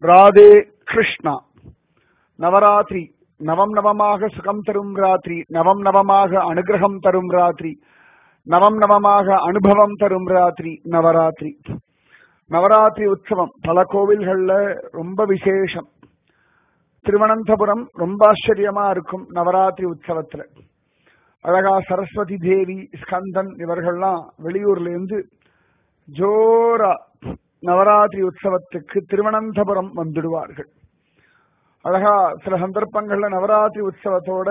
ராதே கிருஷ்ணா நவராத்திரி நவம் நவமாக சுகம் தரும் ராத்திரி நவம் நவமாக அனுகிரகம் தரும் ராத்திரி நவம் நவமாக அனுபவம் தரும் ராத்திரி நவராத்திரி நவராத்திரி உற்சவம் பல கோவில்கள்ல ரொம்ப விசேஷம் திருவனந்தபுரம் ரொம்ப ஆச்சரியமா இருக்கும் நவராத்திரி உற்சவத்துல அழகா சரஸ்வதி தேவி ஸ்கந்தன் இவர்கள்லாம் வெளியூர்ல இருந்து ஜோரா நவராத்திரி உற்சவத்துக்கு திருவனந்தபுரம் வந்துடுவார்கள் அழகா சில சந்தர்ப்பங்கள்ல நவராத்திரி உற்சவத்தோட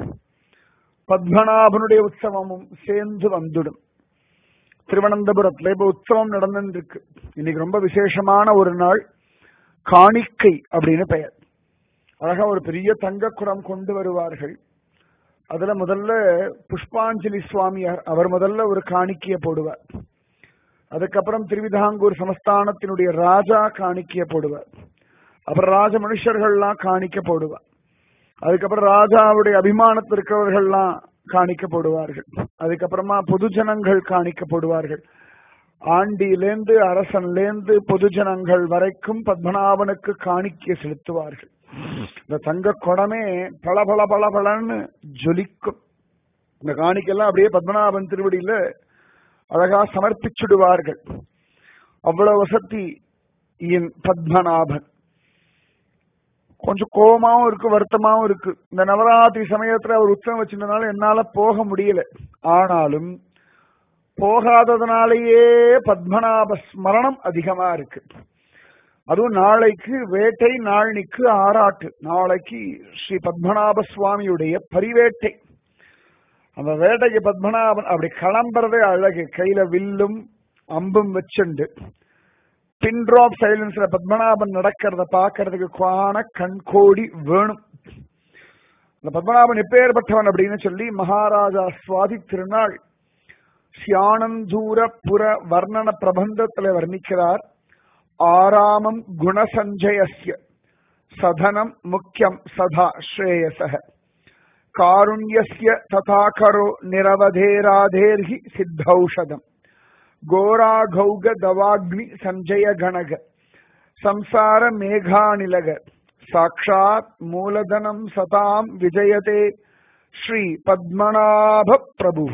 பத்மநாபனுடைய உற்சவமும் சேர்ந்து வந்துடும் திருவனந்தபுரத்துல இப்ப உற்சவம் நடந்துருக்கு இன்னைக்கு ரொம்ப விசேஷமான ஒரு நாள் காணிக்கை அப்படின்னு பெயர் அழகா ஒரு பெரிய தங்க குடம் கொண்டு வருவார்கள் அதுல முதல்ல புஷ்பாஞ்சலி சுவாமியார் அவர் முதல்ல ஒரு காணிக்கைய போடுவார் அதுக்கப்புறம் திருவிதாங்கூர் சமஸ்தானத்தினுடைய ராஜா காணிக்கைய போடுவார் அப்புறம் ராஜ மனுஷர்கள்லாம் காணிக்க போடுவார் அதுக்கப்புறம் ராஜாவுடைய அபிமானத்தில் இருக்கிறவர்கள்லாம் காணிக்க போடுவார்கள் அதுக்கப்புறமா பொதுஜனங்கள் காணிக்க போடுவார்கள் ஆண்டியிலேந்து அரசன்லேந்து பொதுஜனங்கள் வரைக்கும் பத்மநாபனுக்கு காணிக்கை செலுத்துவார்கள் இந்த தங்க குடமே பல பல பல பலன்னு ஜொலிக்கும் இந்த காணிக்கெல்லாம் அப்படியே பத்மநாபன் திருவடியில அழகா சமர்ப்பிச்சுடுவார்கள் அவ்வளவு வசதி என் பத்மநாபன் கொஞ்சம் கோபமாவும் இருக்கு வருத்தமாவும் இருக்கு இந்த நவராத்திரி சமயத்துல அவர் உற்சவம் வச்சிருந்தனால என்னால போக முடியல ஆனாலும் போகாததுனாலேயே பத்மநாப ஸ்மரணம் அதிகமா இருக்கு அதுவும் நாளைக்கு வேட்டை நாள்னிக்கு ஆராட்டு நாளைக்கு ஸ்ரீ பத்மநாப சுவாமியுடைய பரிவேட்டை அந்த வேட்டைக்கு பத்மநாபன் அப்படி கிளம்புறதே அழகு கையில வில்லும் அம்பும் வச்சுண்டு பின் டிராப் சைலன்ஸ்ல பத்மநாபன் நடக்கிறத பாக்குறதுக்கு குவான கண்கோடி வேணும் இந்த பத்மநாபன் எப்பேற்பட்டவன் அப்படின்னு சொல்லி மகாராஜா சுவாதி திருநாள் சியானந்தூர புற வர்ணன பிரபந்தத்துல வர்ணிக்கிறார் ஆராமம் குணசஞ்சயஸ்ய சதனம் முக்கியம் சதா ஸ்ரேயசக காருண்யஸ்ய ததா கரோ நிரவதேராதேர்ஹி சித்தௌஷதம் கோராகௌக தவாக்னி சஞ்சய கணக சம்சார மேகாநிலக சாட்சாத் மூலதனம் சதாம் விஜயதே ஸ்ரீ பத்மநாப பிரபு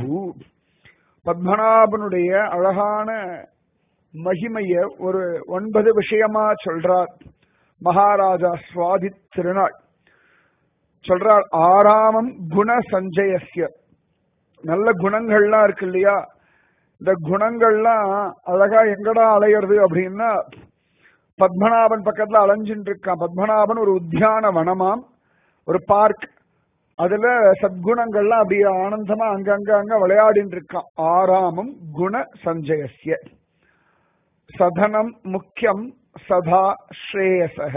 பத்மநாபனுடைய அழகான மகிமைய ஒரு ஒன்பது விஷயமா சொல்றார் மகாராஜா சுவாதி திருநாள் சொல்றார் ஆறாமம் குண சஞ்சயசிய நல்ல குணங்கள்லாம் இருக்கு இல்லையா இந்த குணங்கள்லாம் அழகா எங்கடா அலையிறது அப்படின்னா பத்மநாபன் பக்கத்துல அலைஞ்சிட்டு இருக்கான் பத்மநாபன் ஒரு உத்தியான வனமாம் ஒரு பார்க் அதுல சத்குணங்கள்லாம் அப்படியே ஆனந்தமா அங்கங்க அங்க விளையாடிட்டு இருக்கான் ஆறாமம் குண சஞ்சயசிய சதனம் முக்கியம் சதா ஸ்ரேயசக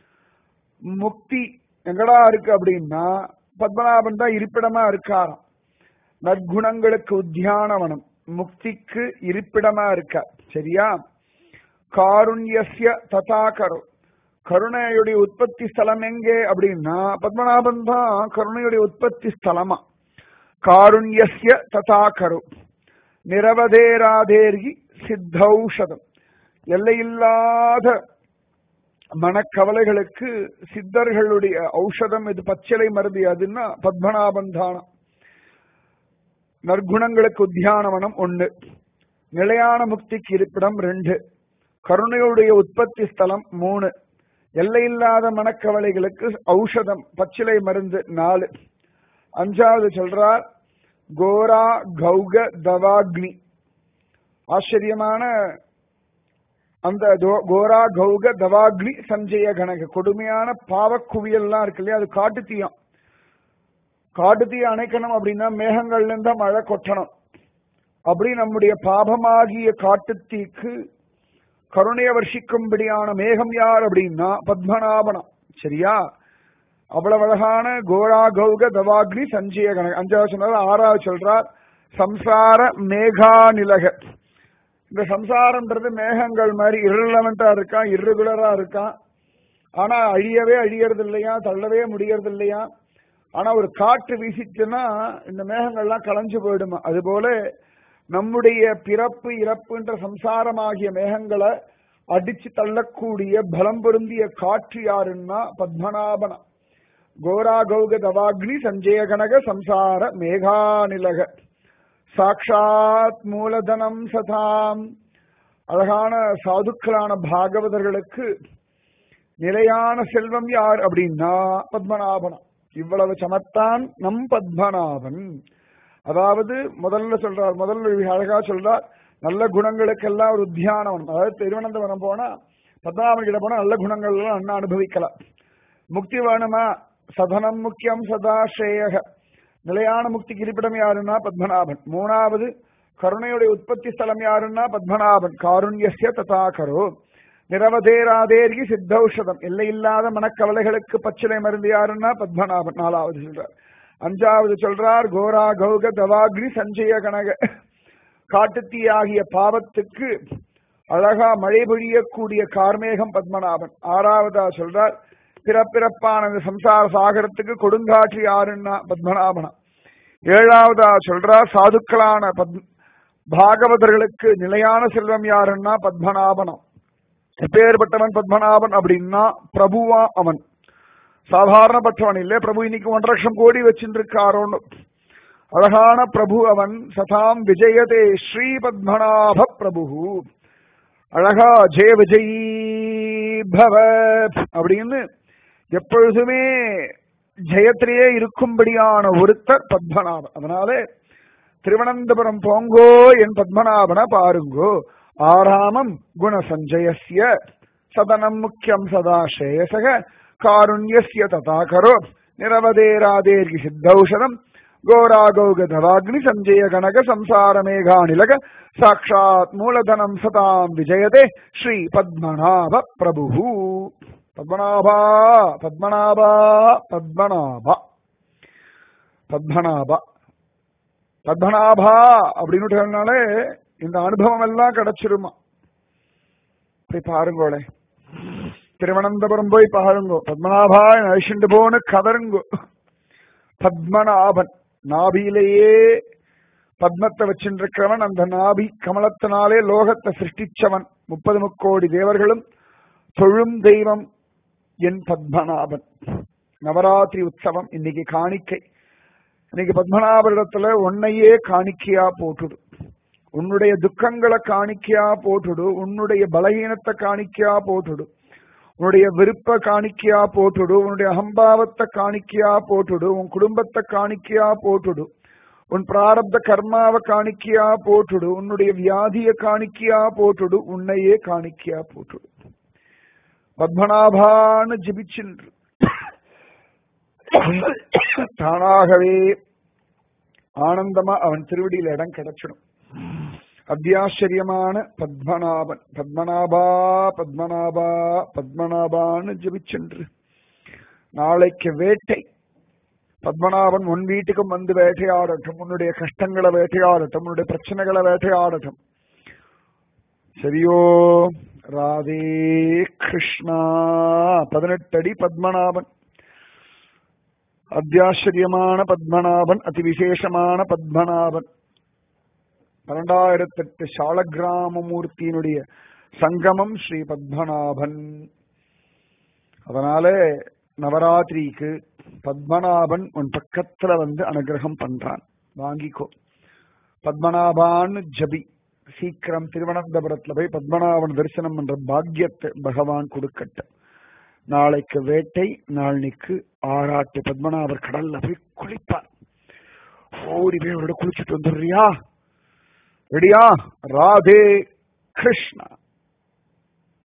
முக்தி எங்கடா இருக்கு அப்படின்னா பத்மநாபன் தான் இருப்பிடமா இருக்காராம் நற்குணங்களுக்கு உத்தியானவனம் முக்திக்கு இருப்பிடமா இருக்க சரியா காருண்யசிய ததாகரோ கருணையுடைய உற்பத்தி ஸ்தலம் எங்கே அப்படின்னா பத்மநாபன் தான் கருணையுடைய உற்பத்தி ஸ்தலமா காருண்யசிய ததாகரோ நிரவதேராதேர்கி சித்தௌஷதம் எல்லையில்லாத மனக்கவலைகளுக்கு சித்தர்களுடைய ஔஷதம் இது பச்சிலை மருதி அதுன்னா பத்மநாபன் தானம் நற்குணங்களுக்கு உத்தியானவனம் ஒன்று நிலையான முக்திக்கு இருப்பிடம் ரெண்டு கருணையுடைய உற்பத்தி ஸ்தலம் மூணு எல்லையில்லாத மனக்கவலைகளுக்கு ஔஷதம் பச்சிலை மருந்து நாலு அஞ்சாவது சொல்றார் கோரா கௌக தவாக்னி ஆச்சரியமான அந்த கோரா கௌக தவாக்னி சஞ்சய கணக்கு கொடுமையான பாவக்குவியல்லாம் இருக்கு இல்லையா அது காட்டுத்தீயம் காட்டுத்தீய அணைக்கணும் அப்படின்னா மேகங்கள்ல இருந்தா மழை கொட்டணும் அப்படி நம்முடைய பாபமாகிய காட்டுத்தீக்கு கருணைய வர்ஷிக்கும்படியான மேகம் யார் அப்படின்னா பத்மநாபனம் சரியா அவ்வளவு அழகான கோரா கௌக தவாக்னி சஞ்சய கணக்கு அஞ்சாவது சொன்னார் ஆறாவது சொல்றார் சம்சார மேகாநிலக இந்த சம்சாரம்ன்றது மேகங்கள் மாதிரி irrelevant-ஆ இருக்கான் irregular-ஆ இருக்கான் ஆனா அழியவே அழியறது இல்லையா தள்ளவே முடியறது இல்லையா ஆனா ஒரு காற்று வீசிச்சுன்னா இந்த மேகங்கள்லாம் கலைஞ்சு போயிடுமா அதுபோல நம்முடைய பிறப்பு இறப்புன்ற சம்சாரமாகிய மேகங்களை அடிச்சு தள்ளக்கூடிய பலம் பொருந்திய காற்று யாருன்னா பத்மநாபன கோரா கௌக தவாக்னி சஞ்சய கனக சம்சார மேகாநிலக சாக்ஷாத் மூலதனம் சதாம் அழகான சாதுக்களான பாகவதர்களுக்கு நிலையான செல்வம் யார் அப்படின்னா பத்மநாபன் இவ்வளவு சமத்தான் நம் பத்மநாபன் அதாவது முதல்ல சொல்றார் முதல்ல அழகா சொல்றார் நல்ல குணங்களுக்கெல்லாம் ஒரு தியானம் அதாவது திருவனந்தபுரம் போனா பத்மநாபன் கிட்ட போனா நல்ல குணங்கள் எல்லாம் அண்ணா அனுபவிக்கலாம் முக்தி வேணுமா சதனம் முக்கியம் சதா ஸ்ரேயக நிலையான முக்திக்கு இருப்பிடம் யாருன்னா பத்மநாபன் மூணாவது கருணையுடைய உற்பத்தி ஸ்தலம் யாருன்னா பத்மநாபன் காருண்யசிய ததா கரோ நிரவதேராதேர்கி சித்தௌஷதம் எல்லையில்லாத மனக்கவலைகளுக்கு பச்சிலை மருந்து யாருன்னா பத்மநாபன் நாலாவது சொல்றார் அஞ்சாவது சொல்றார் கோரா கௌக தவாக்னி சஞ்சய கனக காட்டுத்தீயாகிய பாவத்துக்கு அழகா மழை பொழியக்கூடிய கார்மேகம் பத்மநாபன் ஆறாவதா சொல்றார் பிறப்பிறப்பான இந்த சம்சார சாகரத்துக்கு கொடுங்காற்று யாருன்னா பத்மநாபனா ஏழாவதா சொல்றார் சாதுக்களான பத் பாகவதர்களுக்கு நிலையான செல்வம் யாருன்னா பத்மநாபனம் எப்பேற்பட்டவன் பத்மநாபன் அப்படின்னா பிரபுவா அவன் சாதாரணப்பட்டவன் இல்லை பிரபு இன்னைக்கு ஒன்றரை லட்சம் கோடி வச்சுட்டு இருக்காரோன்னு அழகான பிரபு அவன் சதாம் விஜயதே ஸ்ரீ பத்மநாப பிரபு அழகா ஜெய விஜயீ பவ அப்படின்னு எப்பொழுதுமே ஜெயத்திலேயே இருக்கும்படியான ஒருத்தர் பத்மநாபன் அதனாலே திருவனந்தபுரம் போங்கோ என் பத்மநாபன பாருங்கோ ஆராமம் குணசஞ்சயசிய சதனம் முக்கியம் சதா ஸ்ரேயசக காருண்யசிய ததா கரோ நிரவதேராதேர்கி சித்தௌஷதம் கோராகௌக தவாக்னி சஞ்சய கனக சம்சார மேகாநிலக சாட்சாத் மூலதனம் சதாம் விஜயதே ஸ்ரீ பத்மநாப பிரபு பத்மநாபா பத்மநாபா பத்மநாபா பத்மநாபா பத்மநாபா அப்படின்னு சொன்னாலே இந்த அனுபவம் எல்லாம் கிடைச்சிருமா போய் பாருங்கோளே திருவனந்தபுரம் போய் பாருங்கோ பத்மநாபா அழிச்சுண்டு போன்னு கதருங்கோ பத்மநாபன் நாபியிலேயே பத்மத்தை வச்சிருக்கிறவன் அந்த நாபி கமலத்தினாலே லோகத்தை சிருஷ்டிச்சவன் முப்பது முக்கோடி தேவர்களும் தொழும் தெய்வம் என் பத்மநாபன் நவராத்திரி உற்சவம் இன்னைக்கு காணிக்கை இன்னைக்கு பத்மநாபரிடத்துல உன்னையே காணிக்கையா போட்டுடு உன்னுடைய துக்கங்களை காணிக்கையா போட்டுடு உன்னுடைய பலகீனத்தை காணிக்கையா போட்டுடு உன்னுடைய விருப்ப காணிக்கையா போட்டுடு உன்னுடைய அகம்பாவத்தை காணிக்கையா போட்டுடு உன் குடும்பத்தை காணிக்கையா போட்டுடு உன் பிராரப்த கர்மாவை காணிக்கையா போட்டுடு உன்னுடைய வியாதிய காணிக்கையா போட்டுடு உன்னையே காணிக்கையா போட்டுடு பத்மநாபான்னு ஜபிச்சென்று தானாகவே ஆனந்தமா அவன் திருவடியில் இடம் கிடைச்சிடும் அத்தியாச்சரியமான பத்மநாபன் பத்மநாபா பத்மநாபா பத்மநாபான்னு ஜபிச்சென்று நாளைக்கு வேட்டை பத்மநாபன் உன் வீட்டுக்கும் வந்து வேட்டையாடட்டும் உன்னுடைய கஷ்டங்களை வேட்டையாடட்டும் உன்னுடைய பிரச்சனைகளை வேட்டையாடட்டும் சரியோ ராதே கிருஷ்ணா பதினெட்டு அடி பத்மநாபன் அத்தியாச்சரியமான பத்மநாபன் அதிவிசேஷமான பத்மநாபன் பன்னெண்டாயிரத்தெட்டு சாலகிராமமூர்த்தியினுடைய சங்கமம் ஸ்ரீ பத்மநாபன் அதனால நவராத்திரிக்கு பத்மநாபன் உன் பக்கத்துல வந்து அனுகிரகம் பண்றான் வாங்கிக்கோ பத்மநாபான்னு ஜபி சீக்கிரம் திருவனந்தபுரத்துல போய் பத்மநாபன் தரிசனம் பண்ற பாக்கியத்தை பகவான் கொடுக்கட்டும் நாளைக்கு வேட்டை நாளைக்கு ஆராட்டு பத்மநாபர் கடல்ல போய் குளிப்பார் ஓடி போய் அவரோட குளிச்சுட்டு வந்துடுறியா ரெடியா ராதே கிருஷ்ணா